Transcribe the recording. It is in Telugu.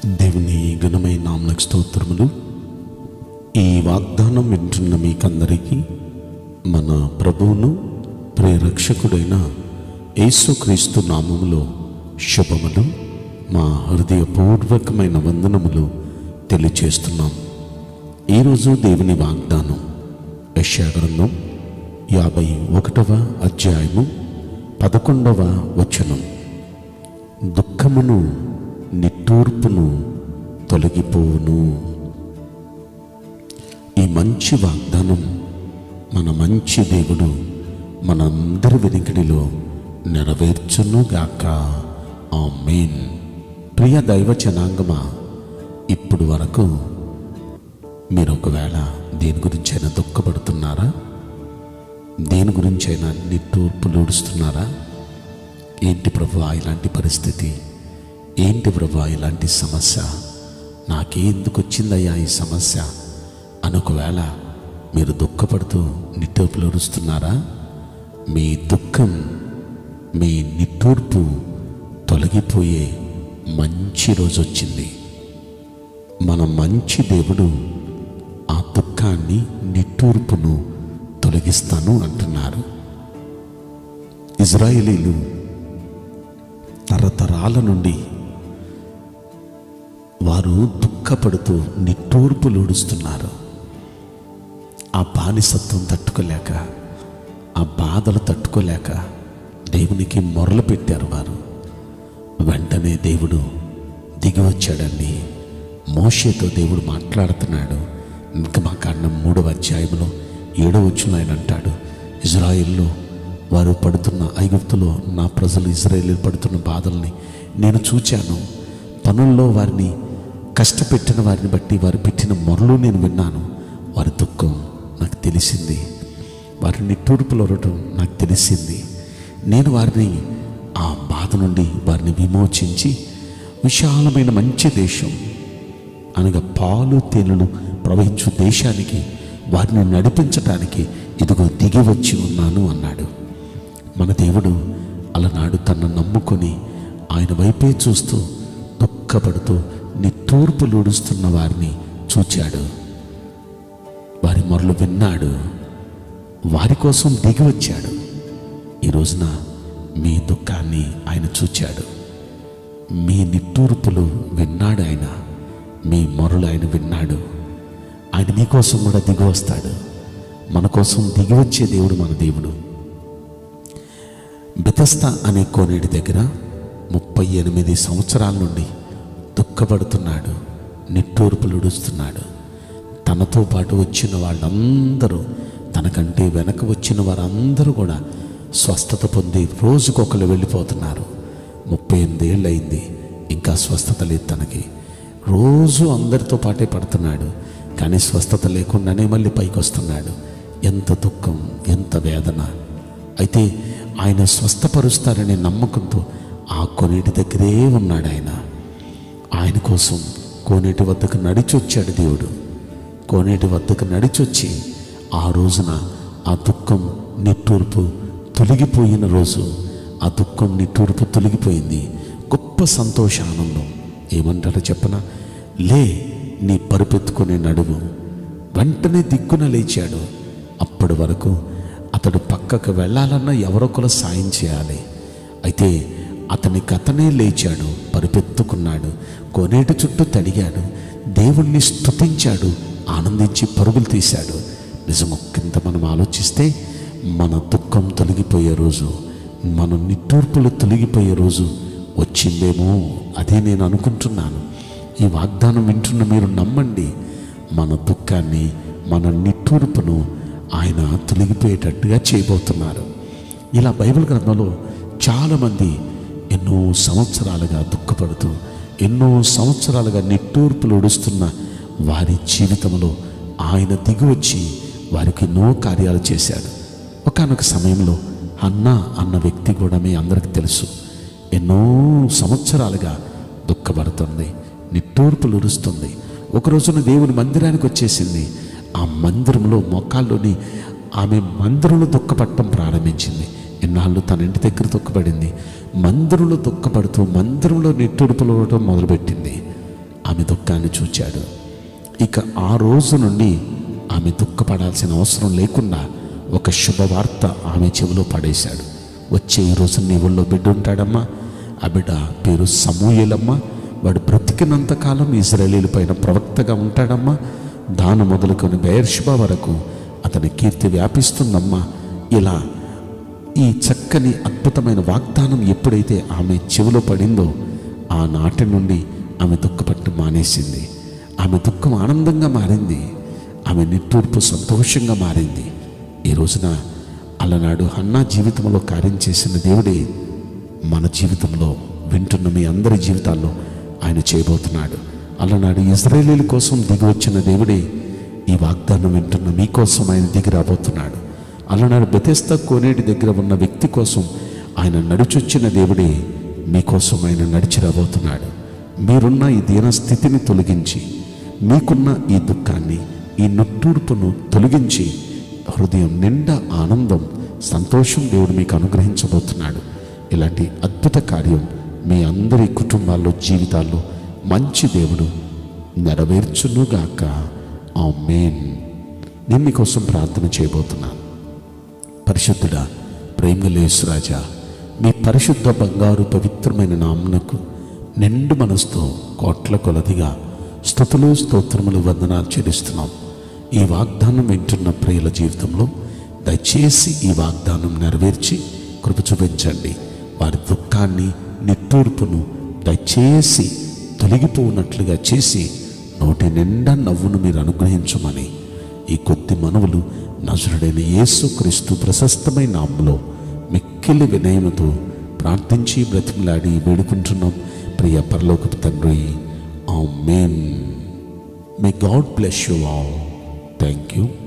దేవుని ఘనమైన నామలకు స్తోత్రములు ఈ వాగ్దానం వింటున్న మీకందరికీ మన ప్రభువును ప్రేరక్షకుడైన యేసుక్రీస్తు నామములో శుభములు మా హృదయపూర్వకమైన వందనములు తెలియచేస్తున్నాం ఈరోజు దేవుని వాగ్దానం యశాగ్రంథం యాభై ఒకటవ అధ్యాయము పదకొండవ వచనం దుఃఖమును నిట్టూర్పును తొలగిపోవును ఈ మంచి వాగ్దానం మన మంచి దేవుడు మనందరి వెనుకడిలో నెరవేర్చునుగాక ఆమేన్ ప్రియ దైవ జనాంగమా ఇప్పుడు వరకు మీరు ఒకవేళ దేని గురించైనా దుఃఖపడుతున్నారా దేని గురించైనా నిట్టూర్పులు ఊడుస్తున్నారా ఏంటి ప్రభు ఇలాంటి పరిస్థితి ఏంటి ప్రభు ఇలాంటి సమస్య నాకెందుకు వచ్చిందయ్యా ఈ సమస్య అని ఒకవేళ మీరు దుఃఖపడుతూ నిట్టూర్పులు ఊడుస్తున్నారా మీ దుఃఖం మీ నిట్టూర్పు తొలగిపోయే మంచి రోజు వచ్చింది మన మంచి దేవుడు ఆ దుఃఖాన్ని నిట్టూర్పును తొలగిస్తాను అంటున్నారు ఇజ్రాయేలీలు తరతరాల నుండి వారు దుఃఖపడుతూ నిట్టూర్పులుడుస్తున్నారు ఆ బానిసత్వం తట్టుకోలేక ఆ బాధలు తట్టుకోలేక దేవునికి మొరలు పెట్టారు వారు వెంటనే దేవుడు దిగి వచ్చాడండి మోషేతో దేవుడు మాట్లాడుతున్నాడు ఇంకా మా కాండం మూడవ అధ్యాయంలో ఏడవ వచ్చిన ఆయన అంటాడు ఇజ్రాయిల్లో వారు పడుతున్న ఐగుప్తులో నా ప్రజలు ఇజ్రాయేలీలు పడుతున్న బాధల్ని నేను చూచాను పనుల్లో వారిని కష్టపెట్టిన వారిని బట్టి వారు పెట్టిన మొరలు నేను విన్నాను వారి దుఃఖం నాకు తెలిసింది వారిని తూర్పులొరటం నాకు తెలిసింది నేను వారిని ఆ బాధ నుండి వారిని విమోచించి విశాలమైన మంచి దేశం అనగా పాలు తేనెలు ప్రవహించు దేశానికి వారిని నడిపించటానికి ఇదిగో దిగి వచ్చి ఉన్నాను అన్నాడు మన దేవుడు అలనాడు తనను నమ్ముకొని ఆయన వైపే చూస్తూ దుఃఖపడుతూ నిట్టూర్పులుడుస్తున్న వారిని చూచాడు వారి మొరలు విన్నాడు వారి కోసం దిగి వచ్చాడు ఈ రోజున మీ దుఃఖాన్ని ఆయన చూచాడు మీ నిట్టూర్పులు విన్నాడు ఆయన మీ మొరలు ఆయన విన్నాడు ఆయన మీకోసం కూడా దిగి వస్తాడు మన కోసం దిగి వచ్చే దేవుడు మన దేవుడు బెతస్త అనే కోనేటి దగ్గర ముప్పై ఎనిమిది సంవత్సరాల నుండి దుఃఖపడుతున్నాడు నిట్టూర్పులుడుస్తున్నాడు తనతో పాటు వచ్చిన వాళ్ళందరూ తనకంటే వెనక వచ్చిన వారందరూ కూడా స్వస్థత పొంది రోజుకొకరు వెళ్ళిపోతున్నారు ముప్పై ఎనిమిది ఏళ్ళు అయింది ఇంకా స్వస్థత లేదు తనకి రోజు అందరితో పాటే పడుతున్నాడు కానీ స్వస్థత లేకుండానే మళ్ళీ పైకి వస్తున్నాడు ఎంత దుఃఖం ఎంత వేదన అయితే ఆయన స్వస్థపరుస్తారనే నమ్మకంతో ఆ కొనేటి దగ్గరే ఉన్నాడు ఆయన ఆయన కోసం కోనేటి వద్దకు నడిచొచ్చాడు దేవుడు కోనేటి వద్దకు నడిచొచ్చి ఆ రోజున ఆ దుఃఖం నిట్టూర్పు తొలగిపోయిన రోజు ఆ దుఃఖం నిట్టూర్పు తొలగిపోయింది గొప్ప సంతోష ఆనందం ఏమంటారో చెప్పన లే నీ పరుపెత్తుకునే నడువు వెంటనే దిక్కున లేచాడు అప్పటి వరకు అతడు పక్కకు వెళ్ళాలన్నా ఎవరొకరు సాయం చేయాలి అయితే అతనికి అతనే లేచాడు పరిపెత్తుకున్నాడు కోనేటి చుట్టూ తడిగాడు దేవుణ్ణి స్తుతించాడు ఆనందించి పరుగులు తీశాడు నిజం ఒక్కింత మనం ఆలోచిస్తే మన దుఃఖం తొలగిపోయే రోజు మన నిట్టూర్పులు తొలగిపోయే రోజు వచ్చిందేమో అదే నేను అనుకుంటున్నాను ఈ వాగ్దానం వింటున్న మీరు నమ్మండి మన దుఃఖాన్ని మన నిట్టూర్పును ఆయన తొలగిపోయేటట్టుగా చేయబోతున్నారు ఇలా బైబిల్ గ్రంథంలో చాలామంది ఎన్నో సంవత్సరాలుగా దుఃఖపడుతూ ఎన్నో సంవత్సరాలుగా నిట్టూర్పులు ఉడుస్తున్న వారి జీవితంలో ఆయన దిగి వచ్చి వారికి ఎన్నో కార్యాలు చేశాడు ఒకనొక సమయంలో అన్న అన్న వ్యక్తి కూడా మీ అందరికి తెలుసు ఎన్నో సంవత్సరాలుగా దుఃఖపడుతుంది నిట్టూర్పులు ఉరుస్తుంది ఒక రోజున దేవుని మందిరానికి వచ్చేసింది ఆ మందిరంలో మొక్కాల్లోని ఆమె మందిరంలో దుఃఖపడటం ప్రారంభించింది ఎన్నాళ్ళు తన ఇంటి దగ్గర దుఃఖపడింది మందిరంలో దుఃఖపడుతూ మందిరంలో నిట్టుడుపులవడం మొదలుపెట్టింది దుఃఖాన్ని చూచాడు ఇక ఆ రోజు నుండి ఆమె దుఃఖపడాల్సిన అవసరం లేకుండా ఒక శుభవార్త ఆమె చెవిలో పడేశాడు వచ్చే ఈ రోజు నీ ఊళ్ళో బిడ్డ ఉంటాడమ్మా ఆ బిడ్డ పేరు సమూయేలమ్మా వాడు బ్రతికినంత కాలం ఇజ్రాయేలీల పైన ప్రవక్తగా ఉంటాడమ్మా దాను మొదలుకొని బెయర్షుబా వరకు అతని కీర్తి వ్యాపిస్తుందమ్మా ఇలా ఈ చక్కని అద్భుతమైన వాగ్దానం ఎప్పుడైతే ఆమె చెవిలో పడిందో ఆనాటి నుండి ఆమె దుఃఖపట్టు మానేసింది ఆమె దుఃఖం ఆనందంగా మారింది ఆమె నిట్టూర్పు సంతోషంగా మారింది ఈ రోజున అలనాడు హన్నా జీవితంలో కార్యం చేసిన దేవుడే మన జీవితంలో వింటున్న మీ అందరి జీవితాల్లో ఆయన చేయబోతున్నాడు అలనాడు ఇజ్రాయేలీల కోసం దిగి వచ్చిన దేవుడే ఈ వాగ్దానం వింటున్న మీకోసం ఆయన దిగి రాబోతున్నాడు అలనాడు బెతెస్త కోనేటి దగ్గర ఉన్న వ్యక్తి కోసం ఆయన నడిచొచ్చిన దేవుడే మీకోసం ఆయన నడిచి రాబోతున్నాడు మీరున్న ఈ దీన స్థితిని తొలగించి మీకున్న ఈ దుఃఖాన్ని ఈ నుట్టూర్పును తొలగించి హృదయం నిండా ఆనందం సంతోషం దేవుడు మీకు అనుగ్రహించబోతున్నాడు ఇలాంటి అద్భుత కార్యం మీ అందరి కుటుంబాల్లో జీవితాల్లో మంచి దేవుడు నెరవేర్చునుగాక ఆ మేన్ నేను మీకోసం ప్రార్థన చేయబోతున్నాను పరిశుద్ధుడా ప్రేమలేసురాజా మీ పరిశుద్ధ బంగారు పవిత్రమైన నామునకు నిండు మనసుతో కోట్ల కొలదిగా స్థుతులు స్తోత్రములు వందనాలు చెల్లిస్తున్నాం ఈ వాగ్దానం వింటున్న ప్రియుల జీవితంలో దయచేసి ఈ వాగ్దానం నెరవేర్చి కృప చూపించండి వారి దుఃఖాన్ని నిట్టూర్పును దయచేసి తొలగిపోనట్లుగా చేసి నోటి నిండా నవ్వును మీరు అనుగ్రహించమని ఈ కొద్ది మనవులు నజరుడైన యేసుక్రీస్తు ప్రశస్తమైన నామంలో మిక్కిలి వినయముతో ప్రార్థించి బ్రతిమలాడి వేడుకుంటున్నాం ప్రియ పరలోకపు తండ్రి amen may God bless you all thank you